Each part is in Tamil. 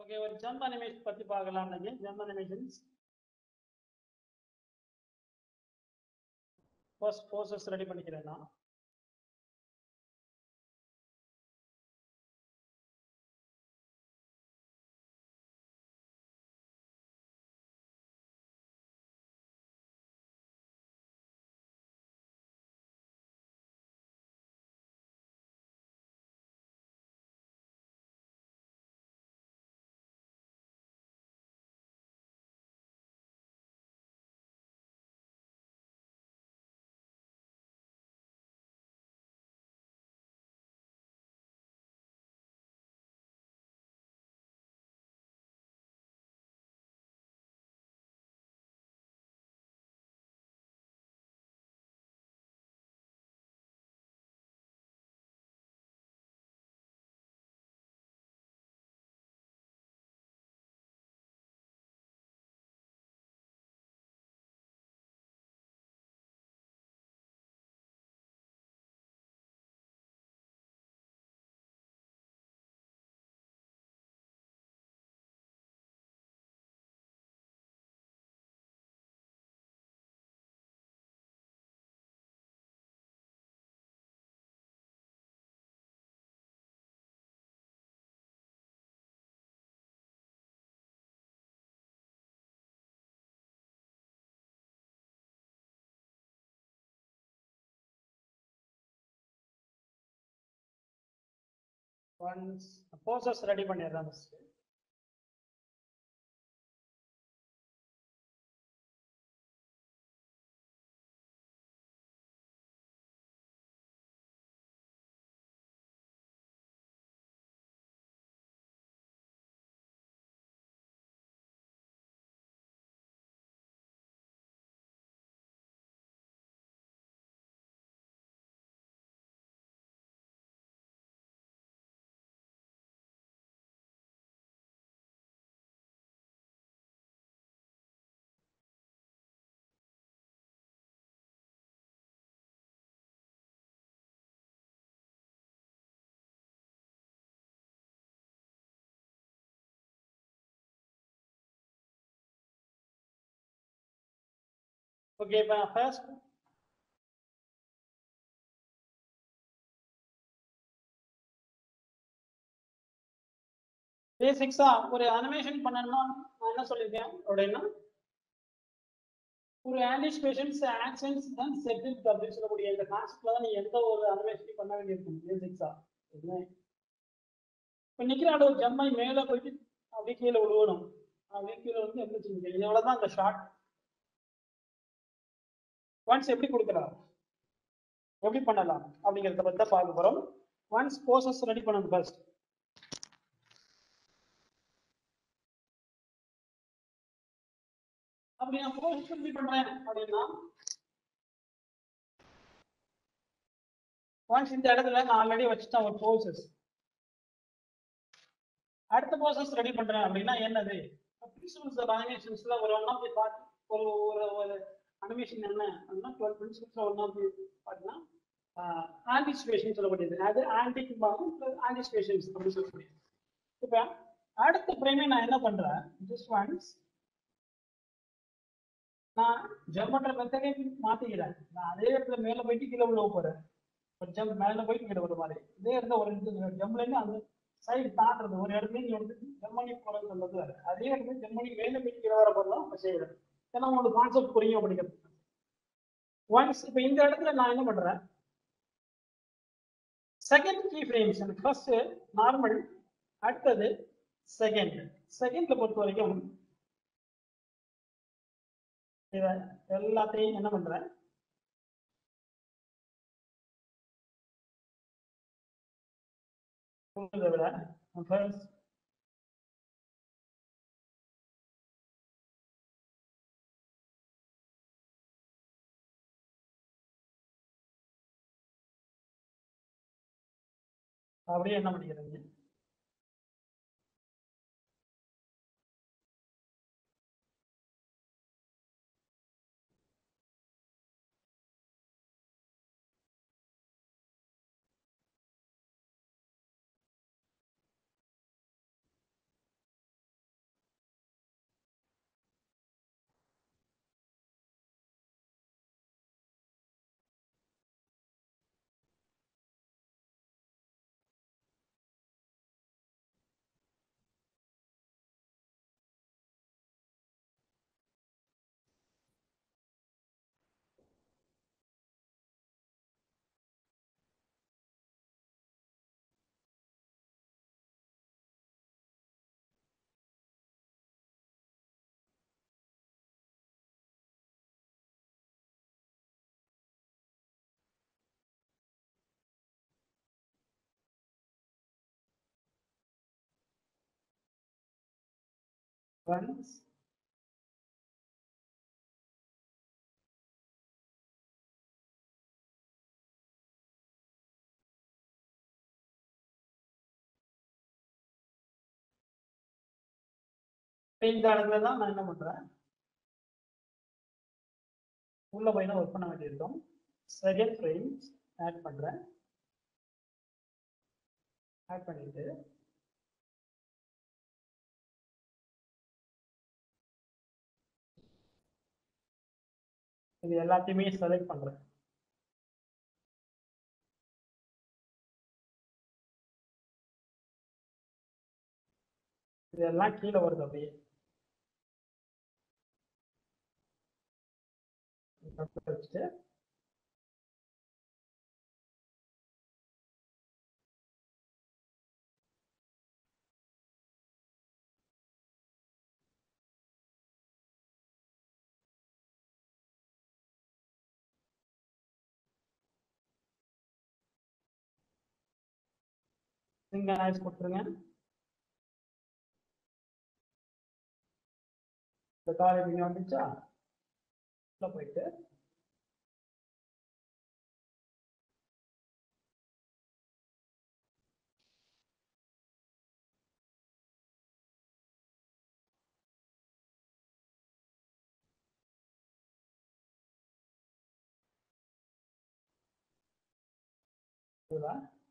ஓகே ஒரு ஜம்ப் அனிமேஷன் பத்தி பார்க்கலாம் இன்னைக்கு jump animations first poses ready பண்ணிக்கிறேன் நான் ஒன்ஸ் போசஸ் ரெடி பண்ணிடுறேன் ஃபர்ஸ்ட் ஓகே இப்போ ஃபர்ஸ்ட் பேசிக்ஸா ஒரு அனிமேஷன் பண்ணணும்னா நான் என்ன சொல்லியிருக்கேன் அப்படின்னா ஒரு ஆன்டிசிபேஷன்ஸ் ஆக்ஷன்ஸ் தான் செட்டில் அப்படின்னு சொல்லக்கூடிய இந்த கான்செப்ட்ல தான் நீ எந்த ஒரு அனிமேஷனையும் பண்ண வேண்டியிருக்கும் பேசிக்ஸா இப்போ நிற்கிறாட ஒரு ஜம்மை மேலே போயிட்டு அப்படியே கீழே விழுவணும் அப்படியே கீழே வந்து எந்திரிச்சு இது எவ்வளோதான் அந்த ஷார்ட் ஒன்ஸ் எப்படி கொடுக்கலாம் எப்படி பண்ணலாம் அப்படிங்கிறத பத்தி தான் பார்க்க போறோம் ஒன்ஸ் போசஸ் ரெடி பண்ணணும் ஃபர்ஸ்ட் அப்படி நான் போசஸ் ரெடி பண்றேன் அப்படின்னா ஒன்ஸ் இந்த இடத்துல நான் ஆல்ரெடி வச்சுட்டேன் ஒரு போசஸ் அடுத்த போசஸ் ரெடி பண்றேன் அப்படின்னா என்னது பிரின்சிபல்ஸ் ஆஃப் அனிமேஷன்ஸ்ல ஒரு ஒன் ஆஃப் தி பார்ட் ஒரு ஒரு ஒரு அனிமேஷன் என்ன அப்படின்னா டுவெல் பிரின்சிபல்ஸ் ஒன் ஆஃப் பார்த்தீங்கன்னா ஆன்டிசிபேஷன் சொல்லக்கூடியது அது ஆன்டிக் ஆன்டிசிபேஷன்ஸ் அப்படின்னு சொல்லக்கூடியது இப்போ அடுத்த ஃப்ரேமே நான் என்ன பண்றேன் ஜஸ்ட் ஒன்ஸ் நான் ஜெர்மன்ற மெத்தடே மாத்திக்கிறேன் நான் அதே இடத்துல மேல போயிட்டு கீழே உள்ள போறேன் ஒரு ஜம்ப் மேல போயிட்டு கீழே ஒரு மாதிரி இதே இடத்துல ஒரு ஜம்ப்ல இருந்து அந்த சைடு தாண்டுறது ஒரு இடத்துல நீ வந்து ஜெர்மனி போறது சொல்றது வேற அதே இடத்துல ஜெர்மனி மேல போயிட்டு கீழே வர போறதான் நம்ம செய்யறேன் ஏன்னா உங்களுக்கு கான்செப்ட் புரியும் அப்படிங்கிறது ஒன்ஸ் இப்போ இந்த இடத்துல நான் என்ன பண்றேன் செகண்ட் கீ ஃப்ரேம்ஸ் எனக்கு ஃபர்ஸ்ட் நார்மல் அடுத்தது செகண்ட் செகண்ட்ல பொறுத்த வரைக்கும் இத எல்லாத்தையும் என்ன பண்றேன் இதை விட ஃபர்ஸ்ட் அப்படியே என்ன பண்ணிக்கிறீங்க once இப்ப இந்த இடத்துல தான் நான் என்ன பண்றேன் உள்ள போய் தான் ஒர்க் பண்ண வேண்டியிருக்கும் செகண்ட் ஃப்ரேம் ஆட் பண்றேன் ஆட் பண்ணிட்டு இது எல்லாத்தையுமே செலக்ட் பண்றேன் இதெல்லாம் கீழே வருது அப்படியே வச்சுட்டு நீங்க நாய்ஸ் கொடுத்துருங்க இந்த கால் இங்க வந்துச்சா உள்ள போயிட்டு இதுவா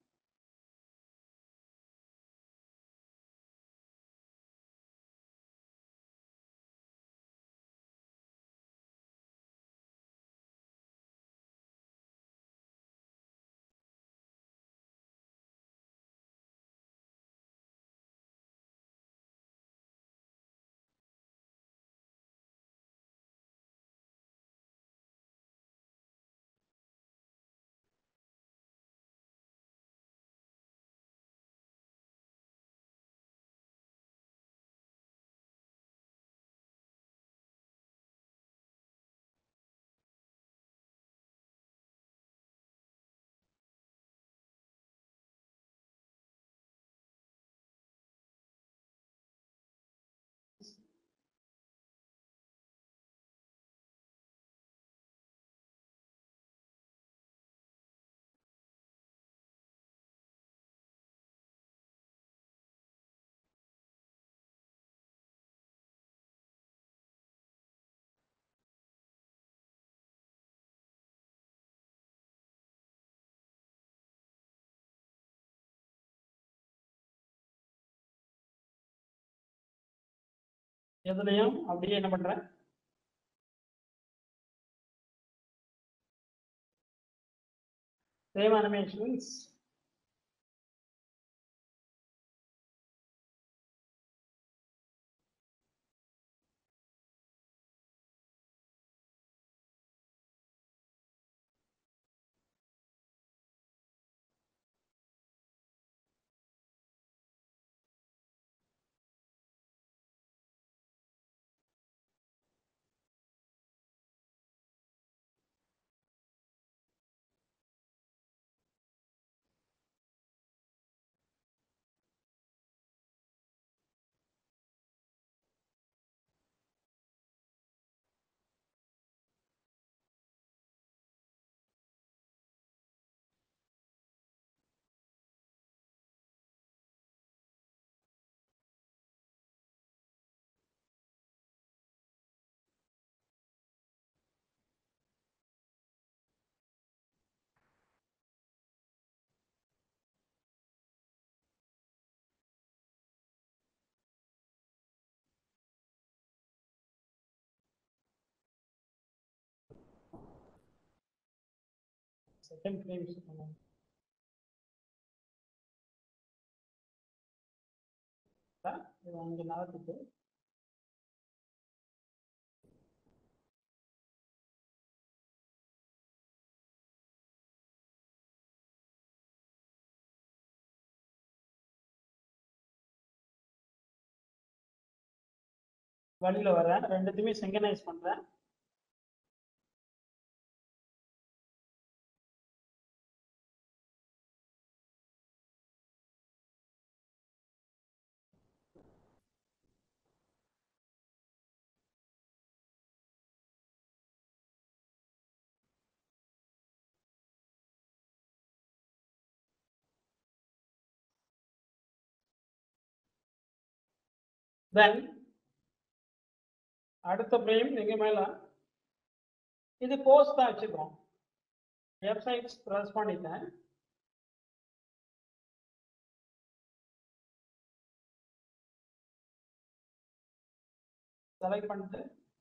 எதுலயும் அப்படியே என்ன பண்றேன் சேம் அனிமேஷன்ஸ் செகண்ட் ஃப்ரேம் பண்ணுவோம் இது அங்கே நகர்த்திட்டு வழியில வரேன் ரெண்டுத்தையுமே சிங்கனைஸ் பண்றேன் தென் அடுத்த ஃப்ரேம் எங்க மேல இது போஸ்ட் தான் வச்சுக்கிறோம் வெப்சைட்ஸ் ப்ரெஸ் பண்ணிட்டேன் செலக்ட் பண்ணிட்டு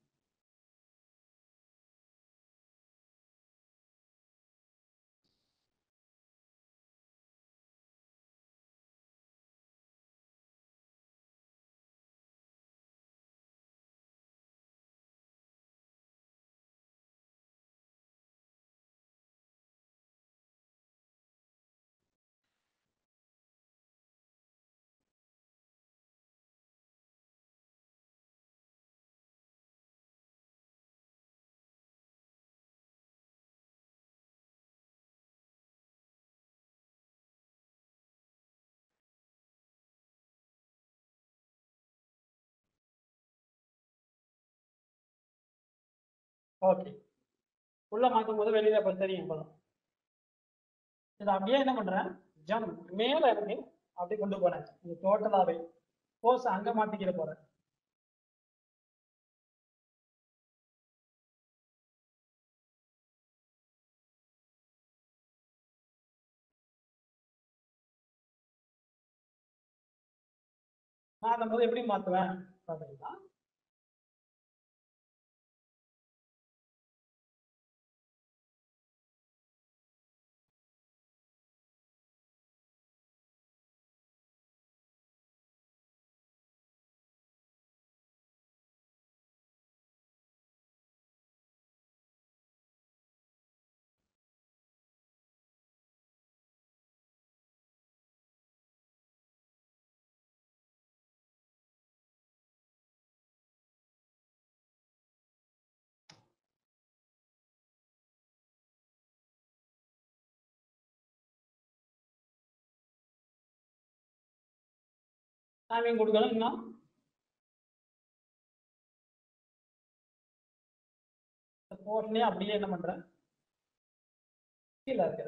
ஓகே உள்ள மாற்றும் போது வெளியில இப்ப தெரியும் போதும் இதை அப்படியே என்ன பண்றேன் ஜம் மேல இருக்கு அப்படி கொண்டு போறேன் இது டோட்டலாவே போஸ் அங்க மாத்திக்கிற போறேன் மாத்தும் போது எப்படி மாத்துவேன் பாத்தீங்கன்னா டைமிங் கொடுக்கணும் இன்னும் போர்ஷனே அப்படியே என்ன பண்றேன் கீழே இருக்கிற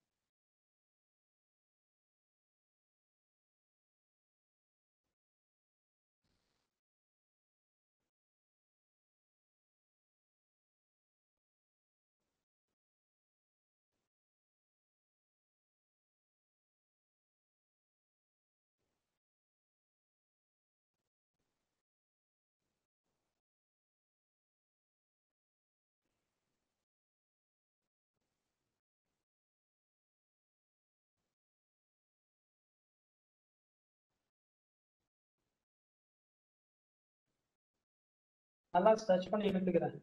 நல்லா ஸ்ட்ரெச் பண்ணி இழுத்துக்கிறேன்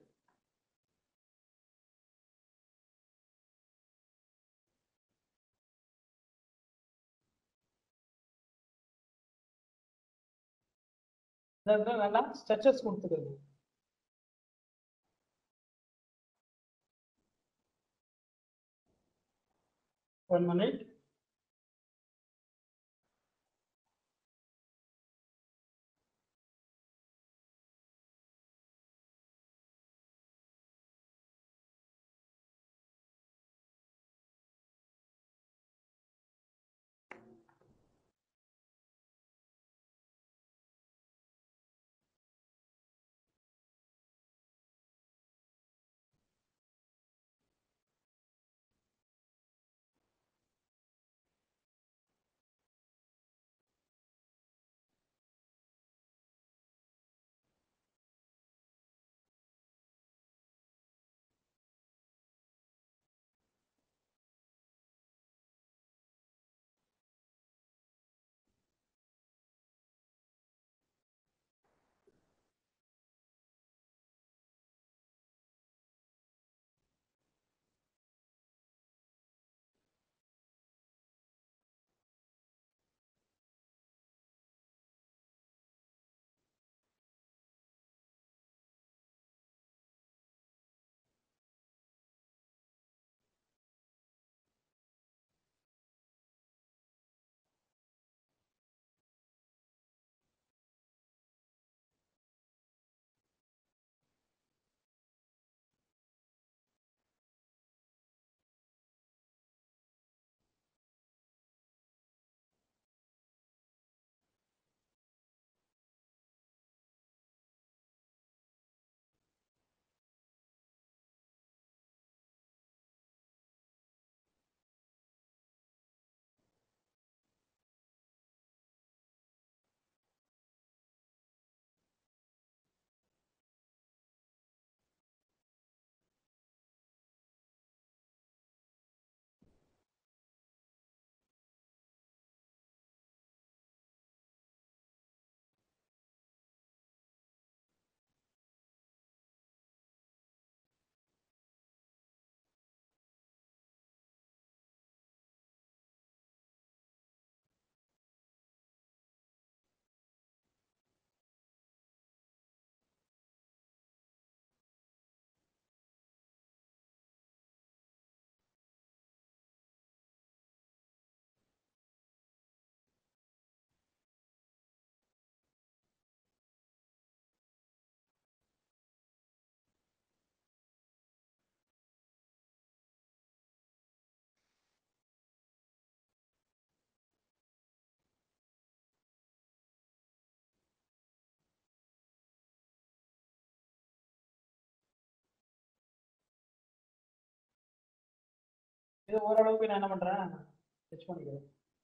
இந்த இடத்துல நல்லா ஸ்ட்ரெச்சஸ் கொடுத்துக்கிறது ஒன் மினிட் இது ஓரளவுக்கு நான் என்ன பண்றேன் டச் பண்ணிக்கிறேன்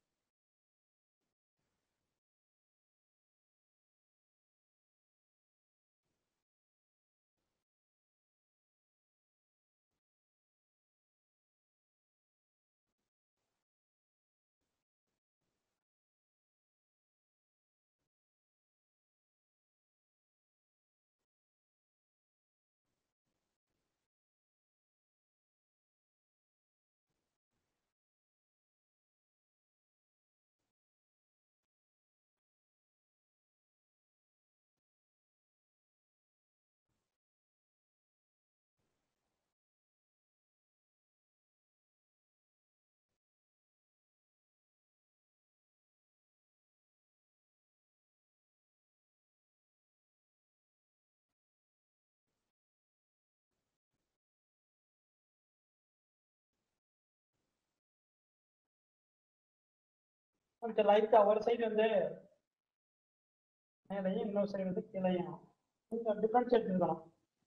கொஞ்சம் லைட்டா ஒரு சைடு வந்து மேலையும் இன்னொரு சைடு வந்து கீழையும் கொஞ்சம் டிஃபரன்ஷியேட் இருக்கணும்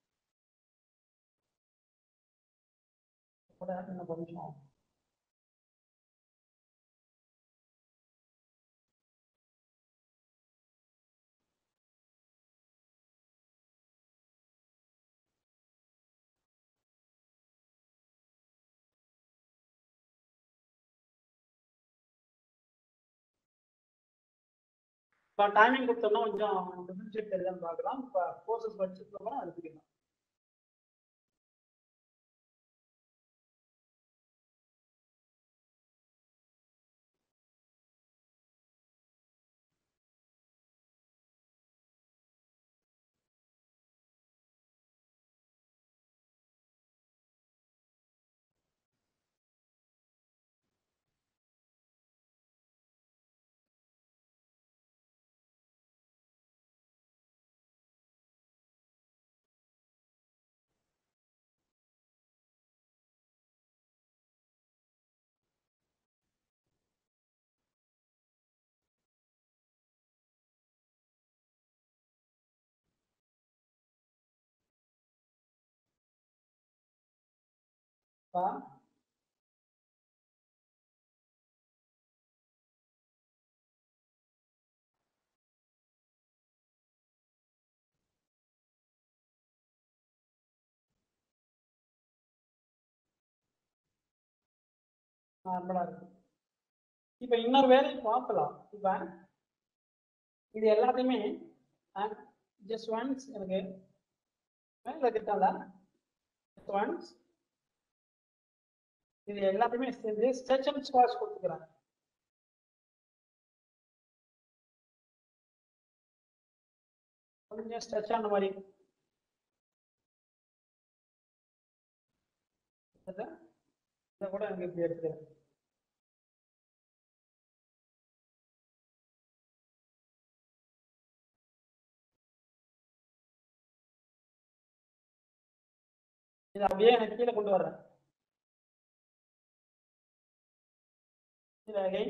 கூட இன்னும் கொஞ்சம் இப்போ டைமிங் கொடுத்தோம்னா கொஞ்சம் டிஃபரன்ஷியேட் தெரியுதான்னு பார்க்கலாம் இப்போ கோர்சஸ் வச்சுருக்கோம்னா எடுத்துக்கலாம் இப்போ நார்மலா இருக்கு இப்போ இன்னொரு வேலையை பார்க்கலாம் இப்போ இது எல்லாத்தையுமே ஜஸ்ட் ஒன்ஸ் எனக்கு மேல கிட்டல ஒன்ஸ் இது எல்லாத்தையுமே சேர்ந்து ஸ்ட்ரெச் அண்ட் ஸ்குவாஷ் கொடுத்துக்கிறேன் கொஞ்சம் ஸ்ட்ரெச் ஆன மாதிரி இதை இதை கூட எனக்கு இப்படி எடுத்துக்கிறேன் இதை அப்படியே எனக்கு கீழே கொண்டு வர்றேன் இது அகைன்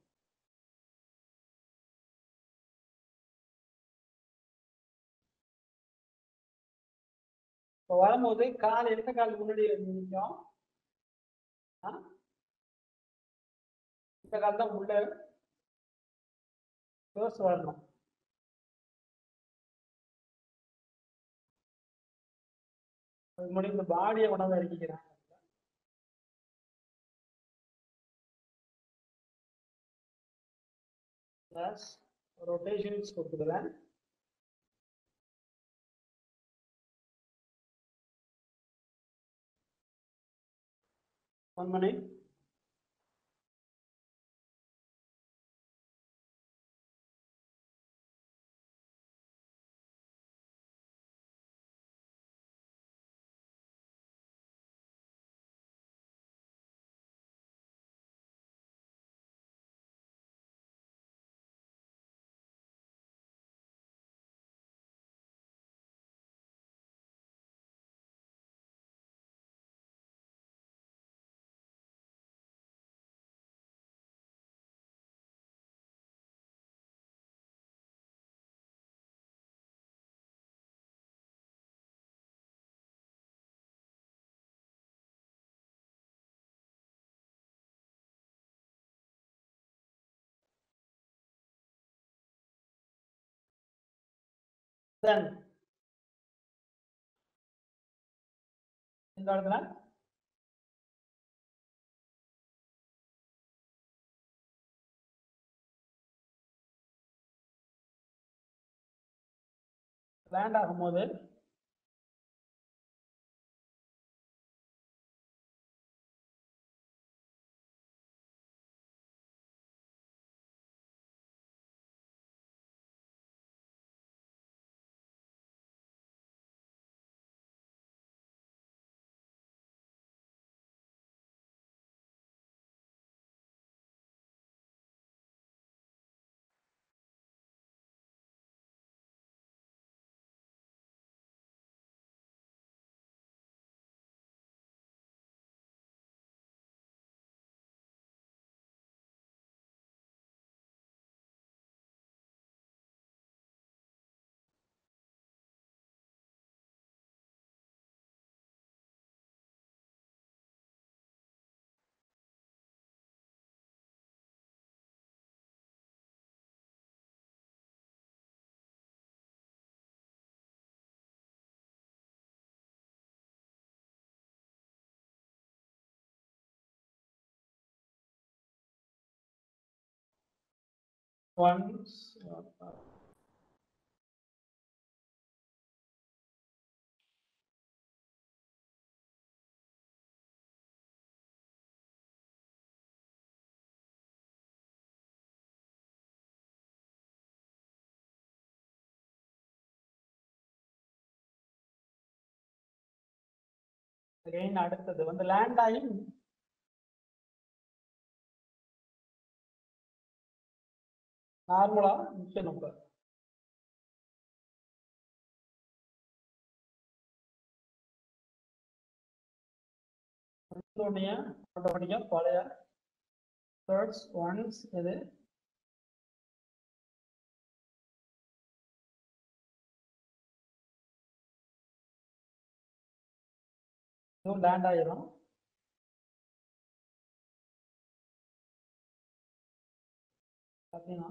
இப்போ வரும்போது கால் எந்த கால் முன்னாடி வந்து நிற்கும் ஆ? இந்த கால் தான் உள்ள க்ளோஸ் வரணும் அது முன்னாடி இந்த பாடியை கொண்டாந்து இறக்கிக்கிறேன் ப்ளஸ் ரொட்டேஷன்ஸ் கொடுத்துக்கிறேன் ஒன் மினிட் தென் இந்த இடத்துல லேண்ட் ஆகும்போது once again அடுத்தது வந்து லேண்ட் ஆகி நார்மலா நிக்கணும் இப்ப உடனே ஆட்டோமேட்டிக்கா பழைய தேர்ட்ஸ் ஒன்ஸ் இது இதுவும் லேண்ட் ஆயிரும் அப்படின்னா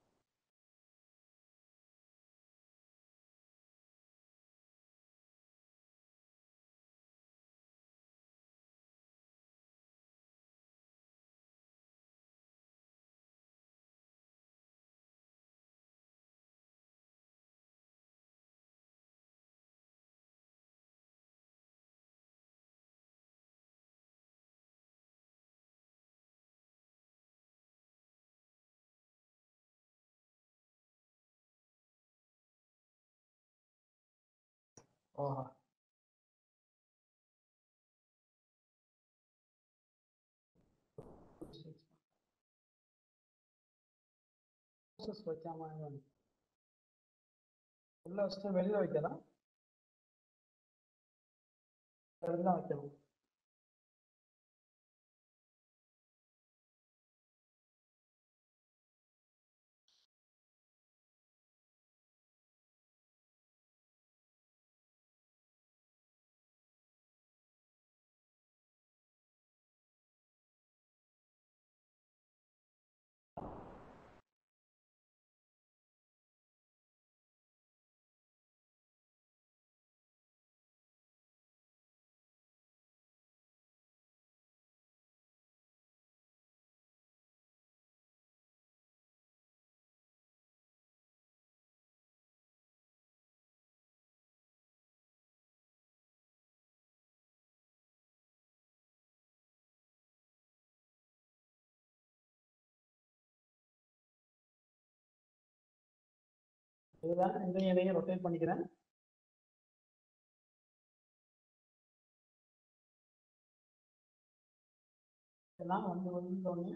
ஓஹோ process வைக்காம உள்ள வச்சுட்டு வெளியில வைக்கலாம் வெளில வைக்கணும் இதுதான் இந்த இதையும் ரொட்டேட் பண்ணிக்கிறேன் இதெல்லாம் வந்து வந்தோடனே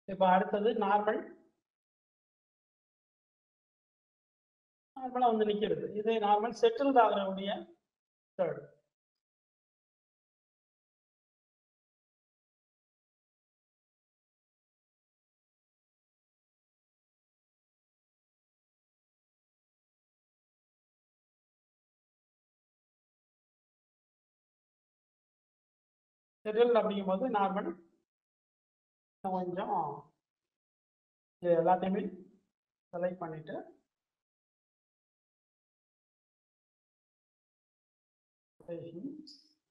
இப்போ அடுத்தது நார்மல் நார்மலா வந்து நிக்கிறது இது நார்மல் செட்டில்ட் ஆகிறவுடைய தேர்ட் செட்டில் அப்படிங்கும்போது நார்மல் கொஞ்சம் இது எல்லாத்தையுமே செலக்ட் பண்ணிட்டு rotations.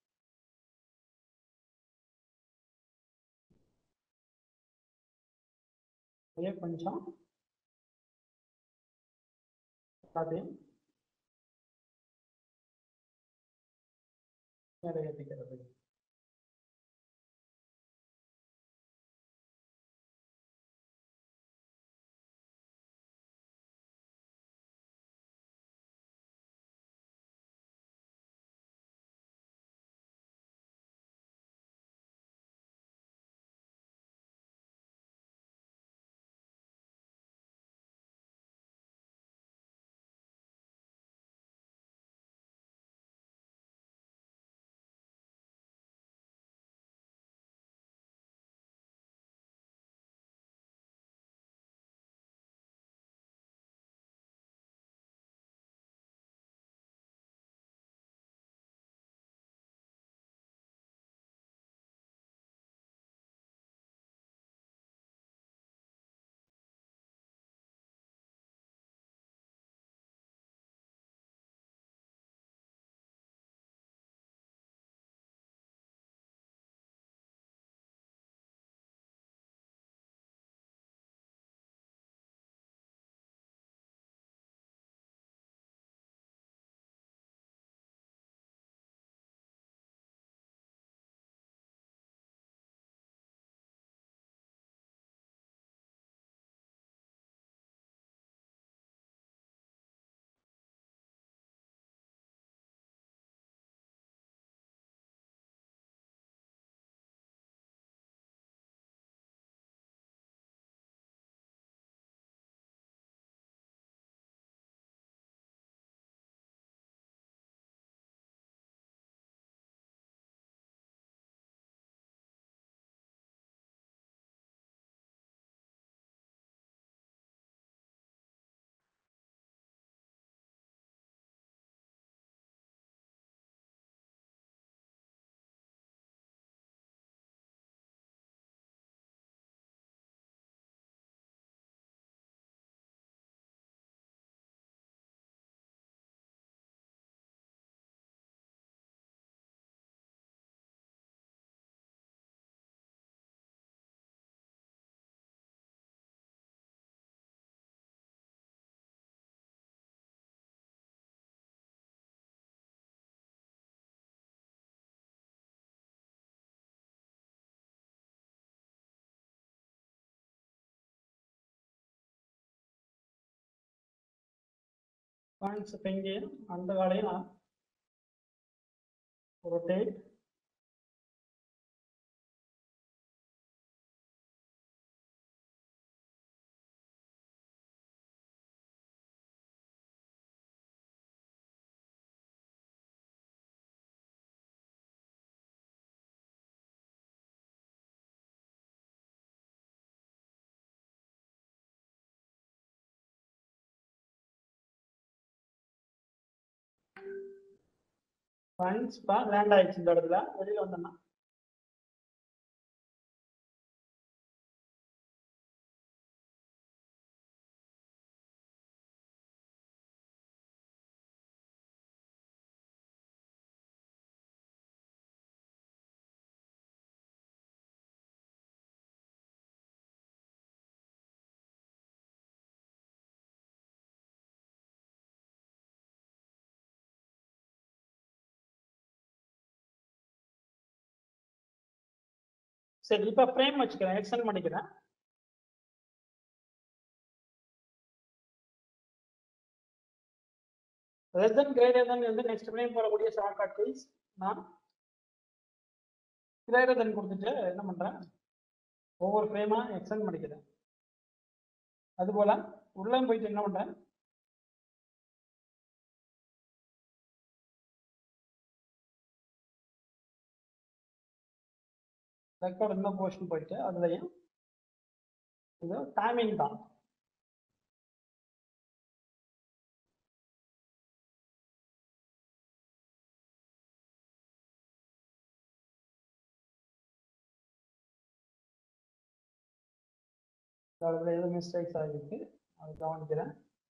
அப்படியே கொஞ்சம் எல்லாத்தையும் நிறைவேற்றிக்கிறது பாயிண்ட்ஸ் இப்போ இங்கே அந்த காலையும் நான் ரொட்டேட் பாயிண்ட்ஸ் இப்போ லேண்ட் ஆயிடுச்சு இந்த இடத்துல வெளியில வந்தோம்னா சரி இப்போ ஃப்ரேம் வச்சுக்கிறேன் எக்ஸ்டெண்ட் பண்ணிக்கிறேன் லெஸ் தென் கிரேட்டர் தென் வந்து நெக்ஸ்ட் ஃப்ரேம் போடக்கூடிய ஷார்ட்கட் கீஸ் நான் கிரேட்டர் தென் கொடுத்துட்டு என்ன பண்றேன் ஒவ்வொரு ஃப்ரேமா எக்ஸ்டெண்ட் பண்ணிக்கிறேன் அதுபோல உள்ளே போயிட்டு என்ன பண்றேன் ரெக்கார்ட் இன்னும் போர்ஷன் போயிட்டு அதுலயும் இது டைமிங் தான் அதில் எதுவும் மிஸ்டேக்ஸ் ஆகிருக்கு அதை கவனிக்கிறேன்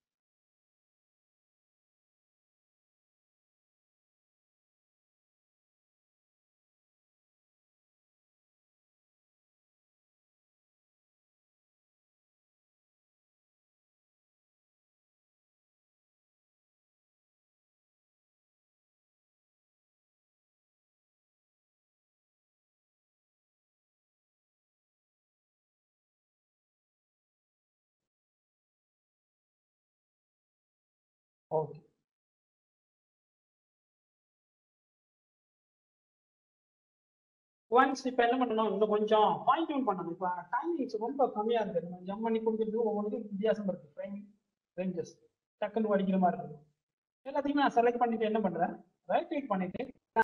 ஓகே ஒன்ஸ் இப்போ என்ன பண்ணணும் இன்னும் கொஞ்சம் பாயிண்ட் டவுன் பண்ணணும் இப்போ டைமிங்ஸ் ரொம்ப கம்மியாக இருக்குது நம்ம ஜம் பண்ணி கொடுக்குறது ஒவ்வொன்றுக்கும் வித்தியாசம் இருக்குது ஃப்ரேம் ரேஞ்சஸ் டக்குன்னு படிக்கிற மாதிரி இருக்கும் எல்லாத்தையுமே நான் செலக்ட் பண்ணிட்டு என்ன பண்ணுறேன் ரைட் கிளிக் பண்ணிட்டு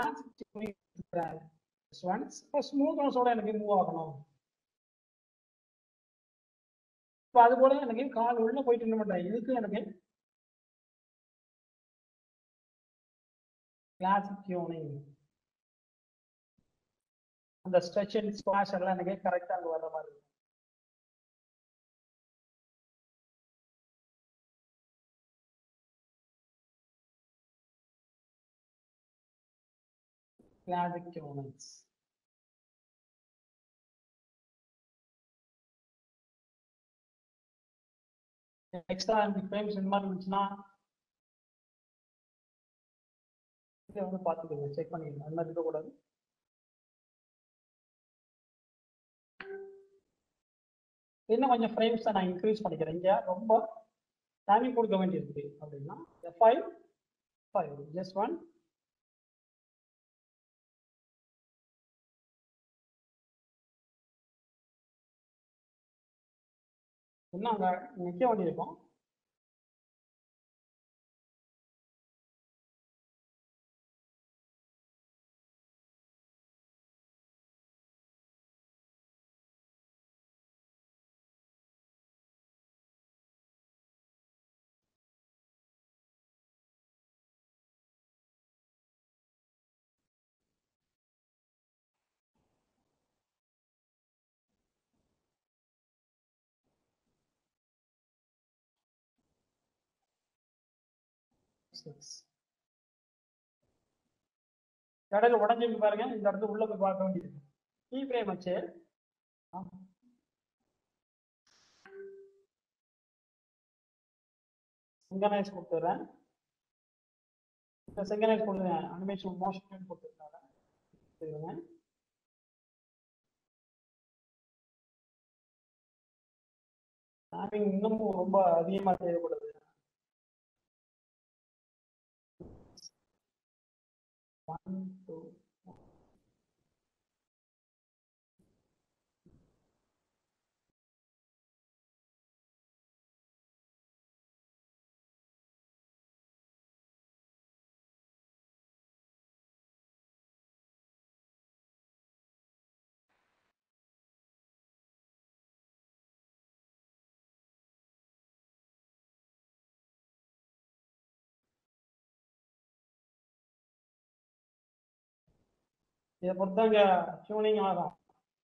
ஒன்ஸ் இப்போ ஸ்மூத்னஸோட எனக்கு மூவ் ஆகணும் இப்போ அது போல எனக்கு கால் உள்ள போயிட்டு என்ன பண்ணுறேன் இதுக்கு எனக்கு கிளாசிக் டியூனிங் அந்த ஸ்ட்ரெச் அண்ட் ஸ்குவாஷ் எல்லாம் எனக்கு கரெக்டாக அங்கே வர்ற மாதிரி இருக்கும் கிளாசிக் டியூனிங்ஸ் எக்ஸ்ட்ரா எனக்கு ஃப்ரேம்ஸ் இந்த மாதிரி இருந்துச்சுன்னா இதை வந்து பார்த்துக்கோங்க செக் பண்ணிக்கோங்க அந்த மாதிரி இருக்கக்கூடாது இன்னும் கொஞ்சம் ஃப்ரேம்ஸை நான் இன்க்ரீஸ் பண்ணிக்கிறேன் இங்கே ரொம்ப டைமிங் கொடுக்க வேண்டியிருக்கு அப்படின்னா ஃபைவ் ஃபைவ் ஜஸ்ட் ஒன் இன்னும் அங்கே நிற்க வேண்டியிருக்கும் சிக்ஸ் இடையில உடஞ்சிருக்கு பாருங்க இந்த இடத்துல உள்ள போய் பார்க்க வேண்டியது கீ ஃப்ரேம் வச்சு சிங்கனைஸ் கொடுத்துறேன் இந்த சிங்கனைஸ் கொடுத்துருங்க அனிமேஷன் மோஷன் கொடுத்துருக்காங்க சரிங்க டைமிங் இன்னமும் ரொம்ப அதிகமாக தேவைப்படுது ஒன் டூ இதை பொறுத்து இங்க டியூனிங் ஆகும்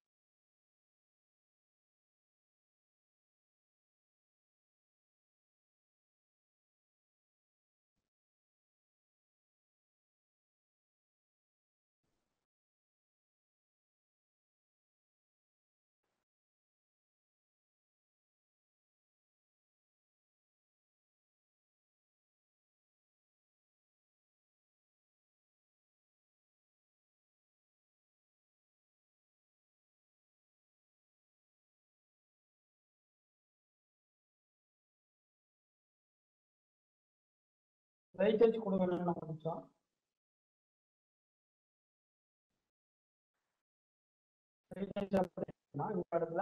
வெயிட்டேஜ் கொடுக்கணும் கொஞ்சம் வெயிட்டேஜ் நான் இந்த இடத்துல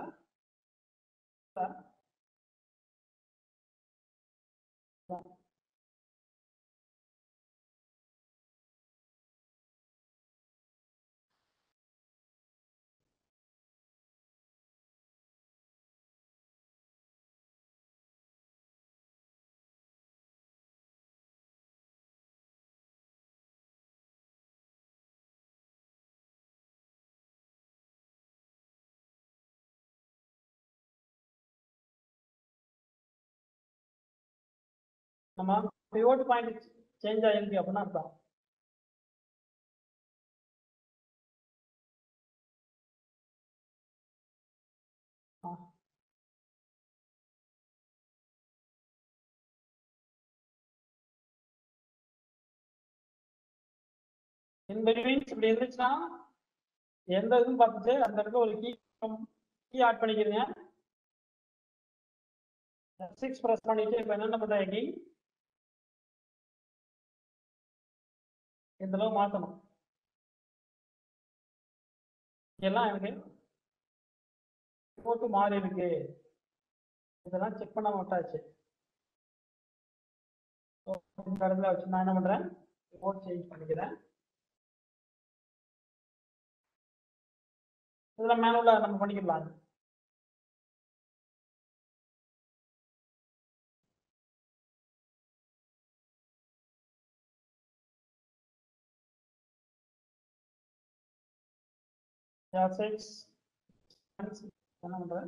நம்ம பிவோட் பாயிண்ட் சேஞ்ச் ஆயிருக்கு அப்படின்னா அர்த்தம் ஆ. in between இப்படி இருந்துச்சுன்னா எந்த இதுன்னு பார்த்துட்டு அந்த இடத்துல ஒரு கீ கீ ஆட் பண்ணிக்கிறீங்க சிக்ஸ் ப்ரெஸ் பண்ணிட்டு இப்போ என்னென்ன பண்றேன் கீ இந்த அளவு மாற்றணும் எல்லாம் எனக்கு போட்டு மாறி இருக்கு இதெல்லாம் செக் பண்ண விட்டாச்சு So, இந்த இடத்துல வச்சு நான் என்ன பண்றேன் ரிமோட் சேஞ்ச் பண்ணிக்கிறேன் இதெல்லாம் மேனுவலா நம்ம பண்ணிக்கலாம் சிக்ஸ் என்ன பண்றேன்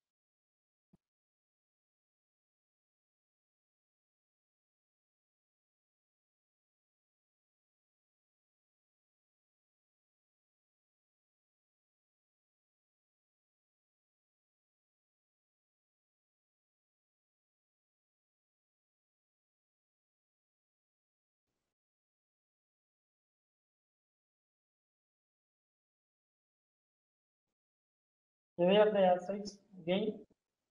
where the assets gain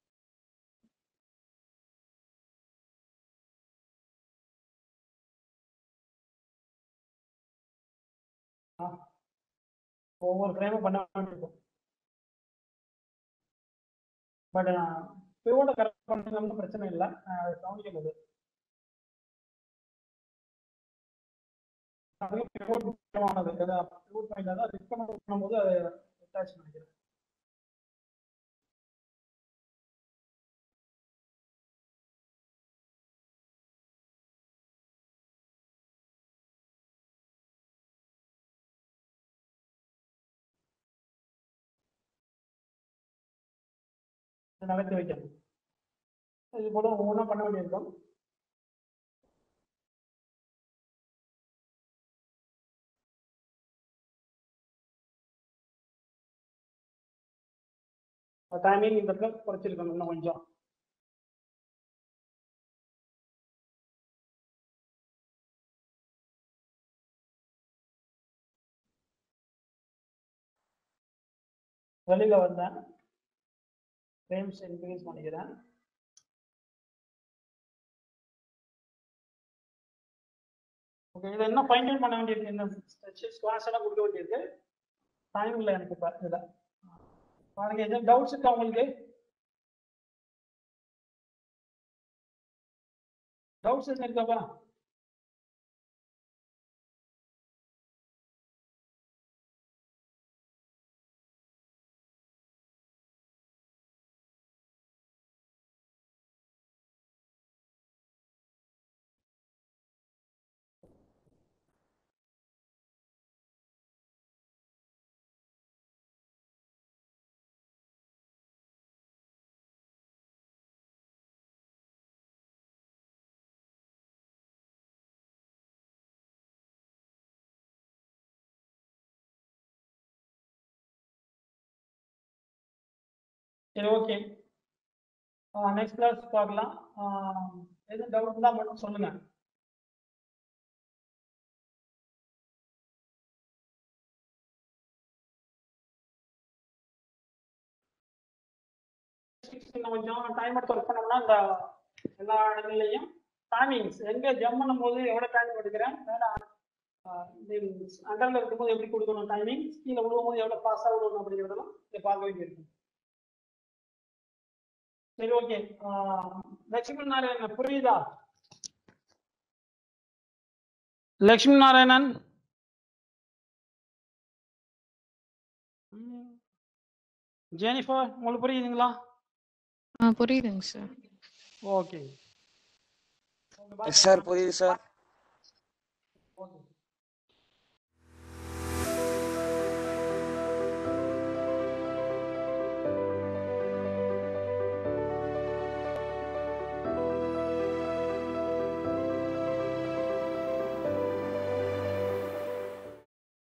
ஒவ்வொரு ஃப்ரேமும் பண்ண வேண்டியிருக்கும் பட் பிவோட கரெக்ட் பண்ணணும்னு பிரச்சனை இல்லை கவனிக்கிறது அதுவும் பிவோட் முக்கியமானது பிவோட் பாயிண்ட் தான் ரிக்கமெண்ட் பண்ணும்போது அதை அட்டாச் பண்ணிக்கிறேன் இதை நகர்த்தி வைக்கணும் இது போல ஒவ்வொன்றா பண்ண வேண்டியிருக்கும் டைமிங் இந்த இடத்துல குறைச்சிருக்கணும் இன்னும் கொஞ்சம் வெளியில வந்தேன் ஃப்ரேம்ஸ் இன்க்ரீஸ் பண்ணிக்கிறேன் ஓகே இதை என்ன ஃபைண்ட் அவுட் பண்ண வேண்டியிருக்கு இந்த ஸ்ட்ரெச்சஸ் கிளாஸ் எல்லாம் கொடுக்க வேண்டியிருக்கு டைம் இல்லை எனக்கு இப்போ இதில் பாருங்க எதுவும் டவுட்ஸ் இருக்கா உங்களுக்கு டவுட்ஸ் எதுவும் இருக்காப்பா சரி ஓகே நெக்ஸ்ட் கிளாஸ் பார்க்கலாம் ஆஹ் எதுவும் டவுட் இருந்தால் மட்டும் சொல்லுங்க இன்னும் கொஞ்சம் டைம் எடுத்து ஒர்க் பண்ணோம்னா இந்த எல்லா இடங்கள்லையும் டைமிங்ஸ் எங்க ஜம் பண்ணும்போது எவ்வளவு டைம் எடுக்கிறேன் மேல அண்டர்ல இருக்கும்போது எப்படி கொடுக்கணும் டைமிங் கீழே விழுவும் போது எவ்வளவு பாஸா விடணும் அப்படிங்கிறதெல்லாம் இதை பார்க்க வேண்டியிருக்கும் சரி ஓகே லட்சுமி நாராயணன் புரியுதா லட்சுமி நாராயணன் ம். ஜெனிஃபர் உங்களுக்கு புரியுதுங்களா ஆ புரியுதுங்க சார் ஓகே எஸ் சார் புரியுது சார்